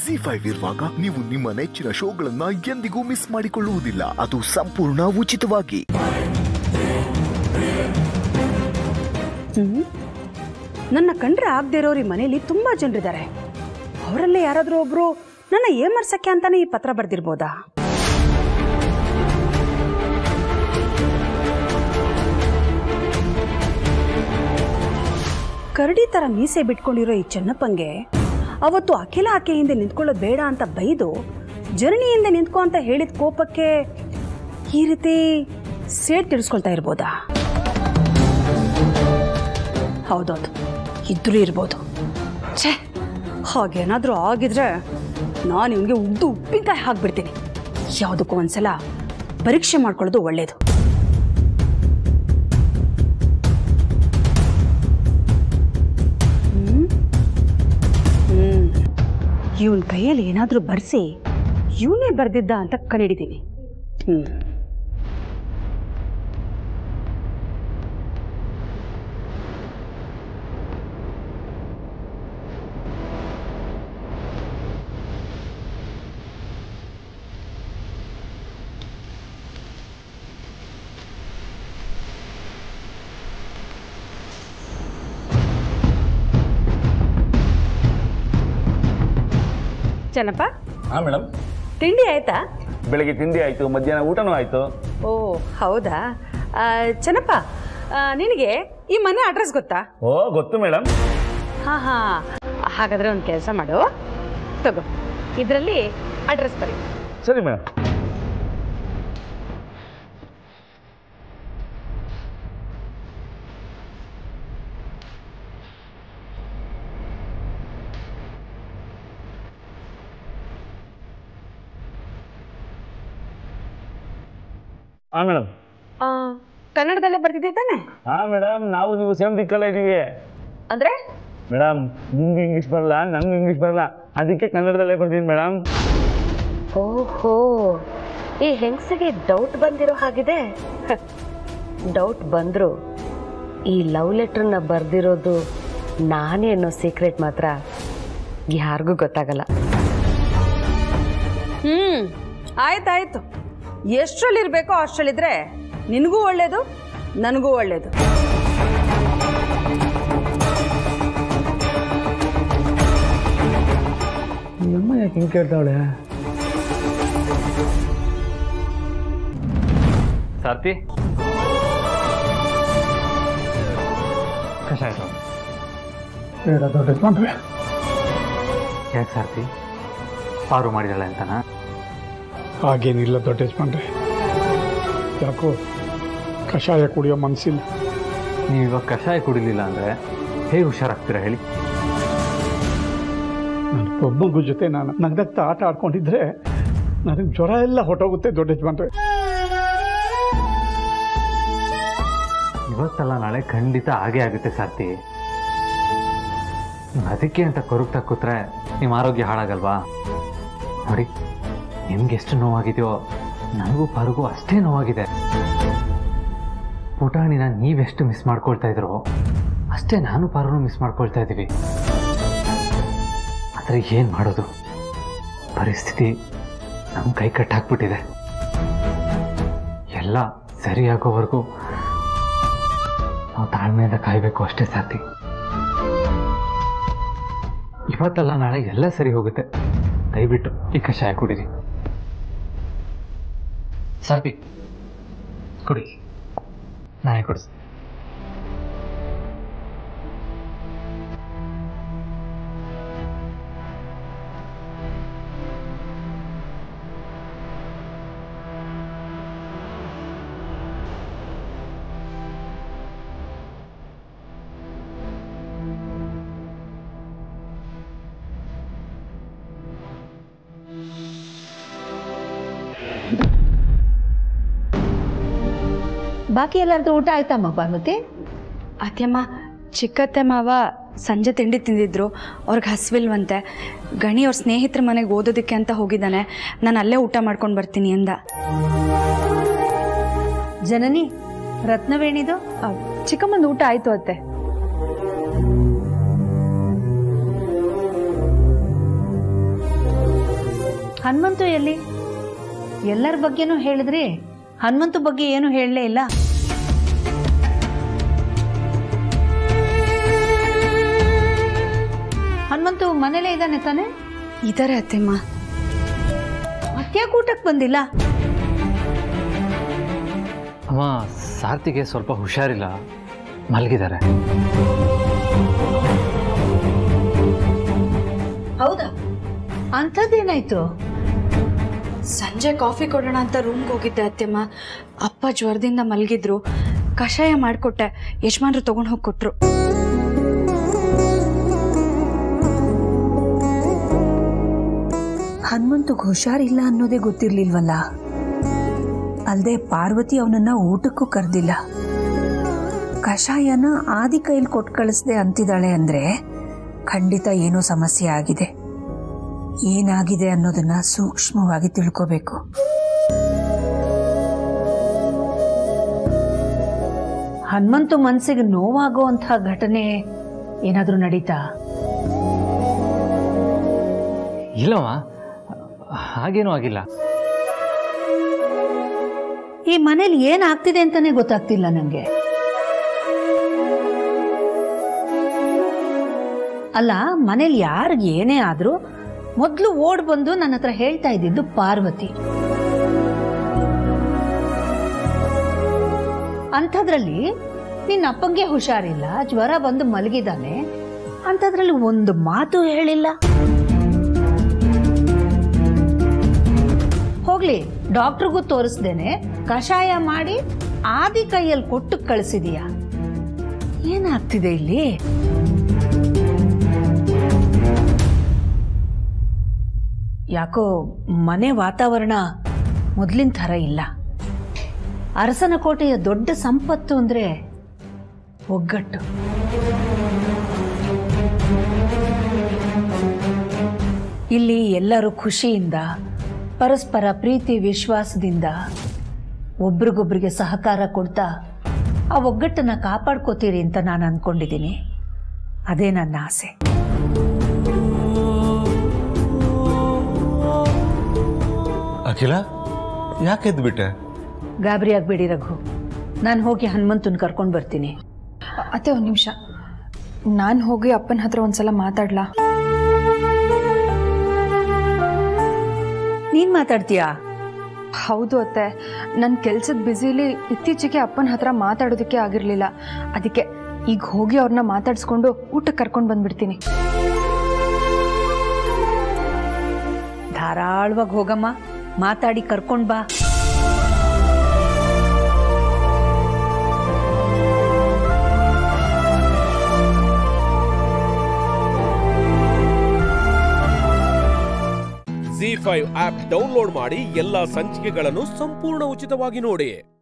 G five ಇರುವಾಗ ನೀವು ನಿಮ್ಮ ನೆಚ್ಚಿನ ಶೋಗಳನ್ನ ಎಂದಿಗೂ ಮಿಸ್ ಮಾಡಿಕೊಳ್ಳುವುದಿಲ್ಲ ಅದು ಸಂಪೂರ್ಣ ಉಚಿತವಾಗಿ ಹ್ಮ್ ನನ್ನ ಕಂಡ್ರೆ ಆಗದೆ ಇರೋರು ಈ ಮನೇಲಿ ತುಂಬ ಜನರಿದ್ದಾರೆ ಅವರಲ್ಲೇ ಯಾರಾದರೂ ಒಬ್ರು ನನ್ನ ಏಮರ್ಸಕ್ಕೆ ಅಂತಾನೆ ಈ ಪತ್ರ ಬರ್ದಿರ್ಬೋದಾ ಕರಡಿ ಥರ ಮೀಸೆ ಬಿಟ್ಕೊಂಡಿರೋ ಈ ಚೆನ್ನಪ್ಪಂಗೆ ಅವತ್ತು ಅಖಿಲ ಆಕೆ ಹಿಂದೆ ನಿಂತ್ಕೊಳ್ಳೋದು ಬೇಡ ಅಂತ ಬೈದು ಜನನಿ ಹಿಂದೆ ನಿಂತ್ಕೊ ಅಂತ ಹೇಳಿದ ಕೋಪಕ್ಕೆ ಈ ರೀತಿ ಸೇಡ್ ತಿಳಿಸ್ಕೊಳ್ತಾ ಇರ್ಬೋದಾ ಹೌದೌದು ಇದ್ರೂ ಇರ್ಬೋದು ಛೇ ಹಾಗೇನಾದರೂ ಆಗಿದ್ರೆ ನಾನು ಇವನಿಗೆ ಉಗ್ದು ಉಪ್ಪಿನಕಾಯಿ ಹಾಕ್ಬಿಡ್ತೀನಿ ಯಾವುದಕ್ಕೂ ಒಂದ್ಸಲ ಪರೀಕ್ಷೆ ಮಾಡ್ಕೊಳ್ಳೋದು ಒಳ್ಳೆಯದು ಇವನ್ ಕೈಯಲ್ಲಿ ಏನಾದರೂ ಬರೆಸಿ ಇವನೇ ಬರೆದಿದ್ದ ಅಂತ ಕಂಡಿಡಿತೀನಿ ಹ್ಞೂ ಚೆನ್ನಪ್ಪ ಹಾಂ ಮೇಡಮ್ ತಿಂಡಿ ಆಯ್ತಾ ಬೆಳಗ್ಗೆ ತಿಂಡಿ ಆಯಿತು ಮಧ್ಯಾಹ್ನ ಊಟನೂ ಆಯಿತು ಓ ಹೌದಾ ಆ, ಚೆನ್ನಪ್ಪ ಆ, ನಿನಗೆ ಈ ಮನೆ ಅಡ್ರೆಸ್ ಗೊತ್ತಾ ಓ ಗೊತ್ತು ಮೇಡಮ್ ಹಾಂ ಹಾಂ ಹಾಗಾದರೆ ಒಂದು ಕೆಲಸ ಮಾಡು ತಗೋ ಇದರಲ್ಲಿ ಅಡ್ರೆಸ್ ಬರಿ ಸರಿ ಮೇಡಮ್ ಹಾಂ ಮೇಡಮ್ ಆ, ಕನ್ನಡದಲ್ಲೇ ಬರ್ತಿದ್ದೆ ತಾನೆ ಹಾಂ ಮೇಡಮ್ ನಾವು ನೀವು ಸೇಮ್ ದಿಕ್ಕಲ್ಲ ಇದ್ದೀವಿ ಅಂದರೆ ಮೇಡಮ್ ನಿಮ್ಗೆ ಇಂಗ್ಲೀಷ್ ಬರಲ್ಲ ನನಗೆ ಇಂಗ್ಲೀಷ್ ಬರಲ್ಲ ಅದಕ್ಕೆ ಕನ್ನಡದಲ್ಲೇ ಬರ್ತೀನಿ ಮೇಡಮ್ ಓಹೋ ಈ ಹೆಂಗಸಿಗೆ ಡೌಟ್ ಬಂದಿರೋ ಹಾಗಿದೆ ಡೌಟ್ ಬಂದ್ರು ಈ ಲವ್ ಲೆಟ್ರನ್ನ ಬರ್ದಿರೋದು ನಾನೇ ಅನ್ನೋ ಸೀಕ್ರೆಟ್ ಮಾತ್ರ ಯಾರಿಗೂ ಗೊತ್ತಾಗಲ್ಲ ಹ್ಞೂ ಆಯ್ತಾಯ್ತು ಎಷ್ಟರಲ್ಲಿರಬೇಕೋ ಅಷ್ಟರಲ್ಲಿದ್ರೆ ನಿನಗೂ ಒಳ್ಳೇದು ನನಗೂ ಒಳ್ಳೇದು ಅಮ್ಮ ಯಾಕೆ ಹಿಂಗೆ ಕೇಳ್ತಾವಳೆ ಸಾರ್ತಿ ಕಷಾಯ ಬೇಡ ದೊಡ್ಡ ಯಜಮಾನ್ರೆ ಯಾಕೆ ಸಾರ್ತಿ ಪಾರು ಮಾಡಿದಾಳೆ ಅಂತನಾ ಹಾಗೇನಿಲ್ಲ ದೊಡ್ಡ ಯಜಮಾನ್ರೆ ಯಾಕೋ ಕಷಾಯ ಕುಡಿಯೋ ಮನಸ್ಸಿಲ್ಲ ನೀವು ಇವಾಗ ಕಷಾಯ ಕುಡಿಲಿಲ್ಲ ಅಂದರೆ ಹೇಗೆ ಹುಷಾರಾಗ್ತೀರಾ ಹೇಳಿ ನನ್ನ ಮೊಮ್ಮಗು ಜೊತೆ ನಾನು ನಗ್ನಗ್ತಾ ಆಟ ಆಡ್ಕೊಂಡಿದ್ರೆ ನನಗೆ ಜ್ವರ ಎಲ್ಲ ಹೊಟ್ಟೋಗುತ್ತೆ ದೊಡ್ಡ ಯಜಮಾನ್ರೆ ಇವತ್ತಲ್ಲ ನಾಳೆ ಖಂಡಿತ ಹಾಗೆ ಆಗುತ್ತೆ ಸಾರ್ತಿ ನೀವ್ ಅದಕ್ಕೆ ಅಂತ ಕೊರಗ್ತಾ ಕೂತ್ರೆ ನಿಮ್ಮ ಆರೋಗ್ಯ ಹಾಳಾಗಲ್ವಾ ನೋಡಿ ನಿಮ್ಗೆ ಎಷ್ಟು ನೋವಾಗಿದೆಯೋ ನನಗೂ ಪಾರುಗೂ ಅಷ್ಟೇ ನೋವಾಗಿದೆ ಪುಟಾಣಿನ ನೀವೆಷ್ಟು ಮಿಸ್ ಮಾಡ್ಕೊಳ್ತಾ ಇದ್ರೋ ಅಷ್ಟೇ ನಾನು ಪಾರುನು ಮಿಸ್ ಮಾಡ್ಕೊಳ್ತಾ ಇದ್ದೀವಿ ಆದರೆ ಏನು ಮಾಡೋದು ಪರಿಸ್ಥಿತಿ ನಮ್ಮ ಕೈ ಕಟ್ಟಾಕ್ಬಿಟ್ಟಿದೆ ಎಲ್ಲ ಸರಿಯಾಗೋವರೆಗೂ ನಾವು ತಾಳ್ಮೆಯಿಂದ ಕಾಯಬೇಕು ಅಷ್ಟೇ ಸಾತಿ ಇವತ್ತಲ್ಲ ನಾಳೆ ಎಲ್ಲ ಸರಿ ಹೋಗುತ್ತೆ ದಯವಿಟ್ಟು ಈ ಕಷಾಯ ಕುಡೀರಿ ಸಾರ್ಪಿ ಕುಡಿ ನಾನೇ ಕೊಡಿಸ್ತೀನಿ ಬಾಕಿ ಎಲ್ಲರದು ಊಟ ಆಯ್ತಮ್ಮ ಭಾನುಮತಿ ಅತ್ಯಮ್ಮ ಚಿಕ್ಕತ್ತೆ ಮಾವ ಸಂಜೆ ತಿಂಡಿ ತಿಂದಿದ್ರು ಅವ್ರಿಗೆ ಹಸಿವಿಲ್ವಂತೆ ಗಣಿ ಅವ್ರ ಸ್ನೇಹಿತರ ಮನೆಗೆ ಓದೋದಕ್ಕೆ ಅಂತ ಹೋಗಿದ್ದಾನೆ ನಾನು ಅಲ್ಲೇ ಊಟ ಮಾಡ್ಕೊಂಡು ಬರ್ತೀನಿ ಅಂದ ಜನನಿ ರತ್ನವೇಣಿದು ಚಿಕ್ಕಮ್ಮನ ಊಟ ಆಯ್ತು ಅತ್ತೆ ಹನುಮಂತು ಎಲ್ಲಿ ಎಲ್ಲರ ಬಗ್ಗೆನೂ ಹೇಳಿದ್ರಿ ಹನುಮಂತು ಬಗ್ಗೆ ಏನು ಹೇಳಲೇ ಇಲ್ಲ ಹನುಮಂತು ಮನೇಲೇ ಇದ್ದಾನೆ ತಾನೆ ಇದ್ದಾರೆ ಅತ್ತೆಮ್ಮ ಮತ್ತ್ಯಾಕೆ ಊಟಕ್ಕೆ ಬಂದಿಲ್ಲ ಅಮ್ಮ ಸಾರ್ತಿಗೆ ಸ್ವಲ್ಪ ಹುಷಾರಿಲ್ಲ ಮಲಗಿದ್ದಾರೆ ಹೌದಾ ಅಂಥದ್ದೇನಾಯ್ತು ಸಂಜೆ ಕಾಫಿ ಕೊಡೋಣ ಅಂತ ರೂಮ್ಗೆ ಹೋಗಿದ್ದೆ ಅತ್ತೆಮ್ಮ ಅಪ್ಪ ಜ್ವರದಿಂದ ಮಲಗಿದ್ರು ಕಷಾಯ ಮಾಡಿಕೊಟ್ಟೆ ಯಜಮಾನ್ರು ತಗೊಂಡು ಹೋಗಿ ಕೊಟ್ರು ಹನುಮಂತಗ್ ಹುಷಾರಿಲ್ಲ ಅನ್ನೋದೇ ಗೊತ್ತಿರ್ಲಿಲ್ವಲ್ಲ ಅಲ್ದೆ ಪಾರ್ವತಿ ಅವನನ್ನ ಊಟಕ್ಕೂ ಕರೆದಿಲ್ಲ ಕಷಾಯನ ಆದಿ ಕೈಲಿ ಕೊಟ್ಟು ಕಳಿಸ್ದೆ ಅಂತಿದ್ದಾಳೆ ಅಂದ್ರೆ ಖಂಡಿತ ಏನೋ ಸಮಸ್ಯೆ ಆಗಿದೆ ಏನಾಗಿದೆ ಅನ್ನೋದನ್ನ ಸೂಕ್ಷ್ಮವಾಗಿ ತಿಳ್ಕೋಬೇಕು ಹನುಮಂತು ಮನಸ್ಸಿಗೆ ನೋವಾಗುವಂಥ ಘಟನೆ ಏನಾದರೂ ನಡೀತಾ ಇಲ್ಲಮ್ಮ ಹಾಗೇನೂ ಆಗಿಲ್ಲ ಈ ಮನೇಲಿ ಏನಾಗ್ತಿದೆ ಅಂತಾನೆ ಗೊತ್ತಾಗ್ತಿಲ್ಲ ನನಗೆ ಅಲ್ಲ ಮನೇಲಿ ಯಾರಿಗೆ ಏನೇ ಆದ್ರೂ ಮೊದಲು ಓಡ್ ಬಂದು ನನ್ನ ಹತ್ರ ಹೇಳ್ತಾ ಇದ್ದಿದ್ದು ಪಾರ್ವತಿ ಅಂಥದ್ರಲ್ಲಿ ನಿನ್ನ ಅಪ್ಪಂಗೆ ಹುಷಾರಿಲ್ಲ ಜ್ವರ ಬಂದು ಮಲಗಿದಾನೆ ಅಂಥದ್ರಲ್ಲಿ ಒಂದು ಮಾತು ಹೇಳಿಲ್ಲ ಹೋಗ್ಲಿ ಡಾಕ್ಟ್ರಿಗೂ ತೋರಿಸ್ದೇನೆ ಕಷಾಯ ಮಾಡಿ ಆದಿ ಕೈಯಲ್ಲಿ ಕೊಟ್ಟು ಕಳಿಸಿದೀಯ ಏನಾಗ್ತಿದೆ ಇಲ್ಲಿ ಯಾಕೋ ಮನೆ ವಾತಾವರಣ ಮೊದಲಿನ ಥರ ಇಲ್ಲ ಅರಸನ ಕೋಟೆಯ ದೊಡ್ಡ ಸಂಪತ್ತು ಅಂದ್ರೆ ಒಗ್ಗಟ್ಟು ಇಲ್ಲಿ ಎಲ್ಲರೂ ಖುಷಿಯಿಂದ ಪರಸ್ಪರ ಪ್ರೀತಿ ವಿಶ್ವಾಸದಿಂದ ಒಬ್ರಿಗೊಬ್ರಿಗೆ ಸಹಕಾರ ಕೊಡ್ತಾ ಆ ಒಗ್ಗಟ್ಟನ್ನ ಕಾಪಾಡ್ಕೋತೀರಿ ಅಂತ ನಾನು ಅನ್ಕೊಂಡಿದ್ದೀನಿ ಅದೇ ನನ್ನ ಆಸೆ ಅಖಿಲ ಯಾಕೆ ಎದ್ಬಿಟ್ಟೆ ಗಾಬರಿ ಆಗ್ಬೇಡಿ ರಘು ನಾನು ಹೋಗಿ ಹನುಮಂತನ್ ಕರ್ಕೊಂಡು ಬರ್ತೀನಿ ಅತ್ತೆ ಒಂದು ನಿಮಿಷ ನಾನು ಹೋಗಿ ಅಪ್ಪನ ಹತ್ರ ಒಂದ್ಸಲ ಮಾತಾಡ್ಲಾ ನೀನ್ ಮಾತಾಡ್ತೀಯಾ ಹೌದು ಅತ್ತೆ ನನ್ನ ಕೆಲ್ಸದ ಬ್ಯುಸಿಲಿ ಇತ್ತೀಚೆಗೆ ಅಪ್ಪನ ಹತ್ರ ಮಾತಾಡೋದಕ್ಕೆ ಆಗಿರಲಿಲ್ಲ ಅದಕ್ಕೆ ಈಗ ಹೋಗಿ ಅವ್ರನ್ನ ಮಾತಾಡಿಸ್ಕೊಂಡು ಊಟಕ್ಕೆ ಕರ್ಕೊಂಡು ಬಂದ್ಬಿಡ್ತೀನಿ ಧಾರಾಳವಾಗಿ ಹೋಗಮ್ಮ ಮಾತಾಡಿ ಕರ್ಕೊಂಡ್ ಬಾ ಜಿ ಫೈವ್ ಆಪ್ ಡೌನ್ಲೋಡ್ ಮಾಡಿ ಎಲ್ಲಾ ಸಂಚಿಕೆಗಳನ್ನು ಸಂಪೂರ್ಣ ಉಚಿತವಾಗಿ ನೋಡಿ